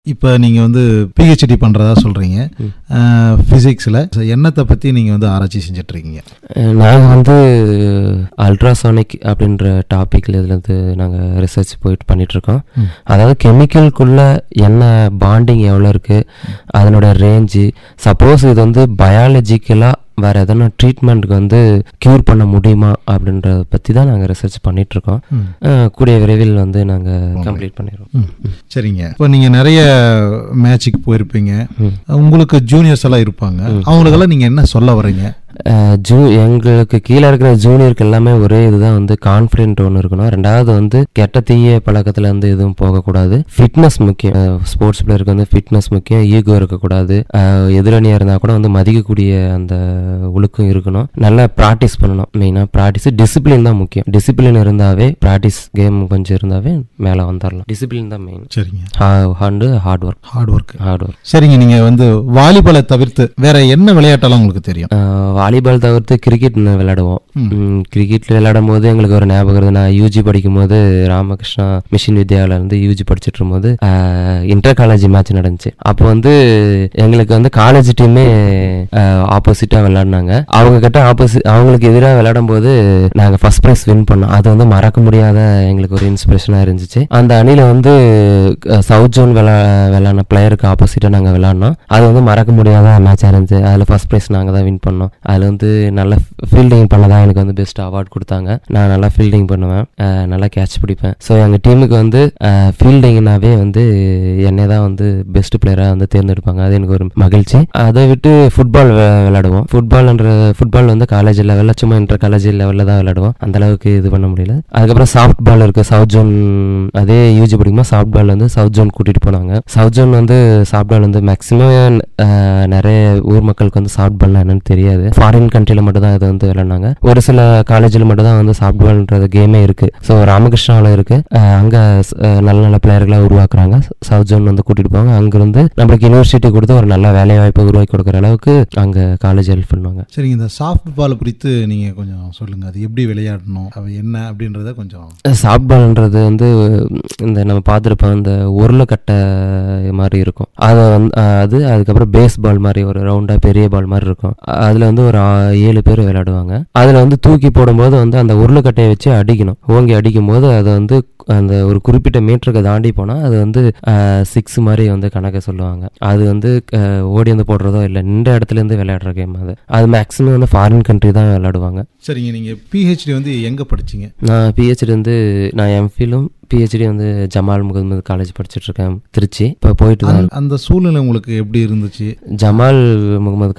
இப்போ நீங்கள் வந்து பிஹெச்டி பண்ணுறதா சொல்கிறீங்க ஃபிசிக்ஸில் எண்ணத்தை பற்றி நீங்கள் வந்து ஆராய்ச்சி செஞ்சிட்ருக்கீங்க நாங்கள் வந்து அல்ட்ராசானிக் அப்படின்ற டாப்பிக்கில் இதில் வந்து நாங்கள் ரிசர்ச் போயிட்டு பண்ணிகிட்ருக்கோம் ம். அதாவது கெமிக்கலுக்குள்ளே என்ன பாண்டிங் எவ்வளோ இருக்குது அதனோட ரேஞ்சு சப்போஸ் இது வந்து பயாலஜிக்கலாக வேறு எதனா ட்ரீட்மெண்ட்டுக்கு வந்து க்யூர் பண்ண முடியுமா அப்படின்றத பற்றி தான் நாங்கள் ரிசர்ச் பண்ணிகிட்ருக்கோம் ம். கூடிய விரைவில் வந்து நாங்கள் கம்ப்ளீட் பண்ணிடுவோம் ம். சரிங்க இப்போ நீங்கள் நிறைய மேட்சுக்கு போயிருப்பீங்க ம். உங்களுக்கு ஜூனியர்ஸ் எல்லாம் இருப்பாங்க அவங்களுக்கெல்லாம் நீங்கள் என்ன சொல்ல வர்றீங்க அஹ் ஜூ எங்களுக்கு கீழே இருக்கிற ஜூனியருக்கு எல்லாமே ஒரே இதுதான் வந்து கான்ஃபிடென்ட் ஒன்று இருக்கணும் ரெண்டாவது வந்து கெட்ட தீய பழக்கத்தில் வந்து எதுவும் போகக்கூடாது ஃபிட்னஸ் முக்கியம் ஸ்போர்ட்ஸ் பிளேயருக்கு வந்து ஃபிட்னஸ் முக்கியம் ஈகோ இருக்கக்கூடாது அஹ் எதிரணியாக இருந்தால் கூட வந்து மதிக்கக்கூடிய அந்த ஒழுக்கம் இருக்கணும் நல்லா ப்ராக்டிஸ் பண்ணணும் மெயினாக ப்ராக்டிஸ் டிசிப்ளின் தான் முக்கியம் டிசிப்ளின் இருந்தாவே ப்ராக்டிஸ் கேம் கொஞ்சம் இருந்தாவே மேலே வந்துடலாம் டிசிப்ளின் தான் மெயின் சரிங்க hand hard work hard work hard work சரிங்க நீங்கள் வந்து வாலிபாலை தவிர்த்து வேற என்ன விளையாட்டெல்லாம் உங்களுக்கு தெரியும் வாலிபால் தவிர்த்து கிரிக்கெட் விளையாடுவோம் கிரிக்கெட்டில் விளையாடும் போது எங்களுக்கு ஒரு ஞாபகம் வருது நான் யூஜி படிக்கும் போது ராமகிருஷ்ணா மிஷின் வித்யாவில் இருந்து யூஜி படிச்சுட்டு இருக்கும்போது இன்டர் காலேஜ் மேட்ச் நடந்துச்சு அப்போ வந்து எங்களுக்கு வந்து காலேஜ் டீமே ஆப்போசிட்டாக விளையாடினாங்க அவங்க கிட்ட ஆப்போசிட் அவங்களுக்கு எதிராக விளையாடும் போது நாங்கள் ஃபர்ஸ்ட் ப்ரைஸ் வின் பண்ணோம் அது வந்து மறக்க முடியாத எங்களுக்கு ஒரு இன்ஸ்பிரேஷனாக இருந்துச்சு அந்த அணியில் வந்து சவுத் ஜோன் விளா விளையாடின பிளேயருக்கு ஆப்போசிட்டாக நாங்கள் விளையாடினோம் அது வந்து மறக்க முடியாத மேட்சாக இருந்துச்சு அதில் ஃபர்ஸ்ட் ப்ரைஸ் நாங்கள் தான் வின் பண்ணோம் அதில் வந்து நல்ல ஃபீல்டிங் பண்ணதான் எனக்கு வந்து பெஸ்ட் அவார்ட் கொடுத்தாங்க நான் நல்லா ஃபீல்டிங் பண்ணுவேன் அஹ் நல்லா கேட்ச் பிடிப்பேன் ஸோ எங்கள் டீமுக்கு வந்து ஃபீல்டிங்னாவே வந்து என்னை தான் வந்து பெஸ்ட் பிளேயராக வந்து தேர்ந்தெடுப்பாங்க அது எனக்கு ஒரு மகிழ்ச்சி அதை விட்டு ஃபுட்பால் விளையாடுவோம் ஃபுட்பால்ன்ற ஃபுட்பால் வந்து காலேஜ் லெவலில் சும்மா இன்டர் காலேஜ் லெவலில் தான் விளையாடுவோம் அந்த அளவுக்கு இது பண்ண முடியல அதுக்கப்புறம் சாஃப்ட் பால் இருக்குது சவுத் ஜோன் அதே யூஜி படிக்கும்போது சாஃப்ட் பால் வந்து சவுத் ஜோன் கூட்டிகிட்டு போனாங்க சவுத் ஜோன் வந்து சாஃப்ட் பால் வந்து மேக்ஸிமம் நிறைய ஊர் மக்களுக்கு வந்து சாஃப்ட் பால்னா என்னன்னு தெரியாது ஃபாரின் கண்ட்ரியில் மட்டும் தான் இது வந்து விளையாடுனாங்க ஒரு சில காலேஜில் மட்டும் தான் வந்து சாஃப்ட் பால்ன்றது கேமே இருக்குது ஸோ ராமகிருஷ்ணாவில் இருக்குது அங்கே நல்ல நல்ல பிளேயர்களாக உருவாக்குறாங்க சவுத் ஜோன் வந்து கூட்டிகிட்டு போவாங்க அங்கேருந்து நம்மளுக்கு யூனிவர்சிட்டி கொடுத்து ஒரு நல்ல வேலை வாய்ப்பை உருவாக்கி கொடுக்குற அளவுக்கு அங்கே காலேஜ் ஹெல்ப் பண்ணுவாங்க சரிங்க இந்த சாஃப்ட் பால் குறித்து நீங்கள் கொஞ்சம் சொல்லுங்கள் அது எப்படி விளையாடணும் அது என்ன அப்படின்றத கொஞ்சம் சாஃப்ட் பால்ன்றது வந்து இந்த நம்ம பார்த்துருப்போம் இந்த உருளைக்கட்டை மாதிரி இருக்கும் அதை வந்து அது அதுக்கப்புறம் பேஸ் பால் மாதிரி ஒரு ரவுண்டாக பெரிய பால் மாதிரி இருக்கும் அதில் வந்து ஒரு ஆ- ஏழு பேர் விளையாடுவாங்க அதில் வந்து தூக்கி போடும்போது வந்து அந்த உருளைக்கட்டையை வச்சு அடிக்கணும் ஓங்கி அடிக்கும் போது அது வந்து அந்த ஒரு குறிப்பிட்ட மீட்டருக்கு தாண்டி போனால் அது வந்து சிக்ஸ் மாதிரி வந்து கணக்க சொல்லுவாங்க அது வந்து அஹ், ஓடி வந்து போடுறதோ இல்லை நின்ற இடத்துல இருந்து விளையாடுற கேம் அது அது மேக்ஸிமம் வந்து ஃபாரின் கண்ட்ரி தான் விளையாடுவாங்க சரிங்க நீங்கள் பிஹெச்டி வந்து எங்கே படிச்சீங்க நான் பிஹெச்டி வந்து நான் எம்ஃபிலும் பிஹெச்டி வந்து ஜமால் முகமது காலேஜ் படிச்சுட்டு இருக்கேன் திருச்சி இப்போ போயிட்டு தான் அந்த- அந்த சூழ்நிலை உங்களுக்கு எப்படி இருந்துச்சு ஜமால் முகமது